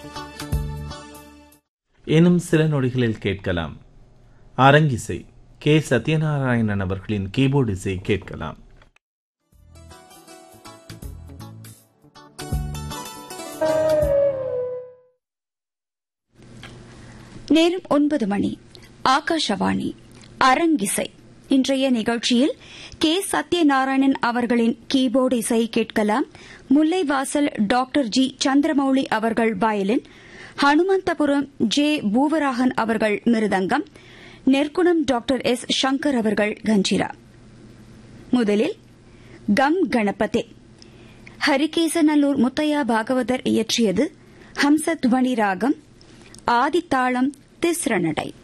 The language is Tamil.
இன்னும் சில நொடிகளில் கேட்கலாம் அரங்கிசை கே சத்யநாராயணன் அவர்களின் கீபோர்டு இசை கேட்கலாம் நேரம் ஒன்பது மணி ஆகாஷவாணி அரங்கிசை இன்றைய நிகழ்ச்சியில் கே சத்யநாராயணன் அவர்களின் கீபோர்டு இசை கேட்கலாம் முல்லைவாசல் டாக்டர் ஜி சந்திரமௌலி அவர்கள் வயலின் ஹனுமந்தபுரம் ஜே பூவராகன் அவர்கள் மிருதங்கம் நெற்குணம் டாக்டர் எஸ் சங்கர் அவர்கள் கஞ்சிரா முதலில் கம் கணபதே ஹரிகேசநல்லூர் முத்தையா பாகவதர் இயற்றியது ஹம்சத்வனி ராகம் ஆதித்தாளம் திஸ்ரநடை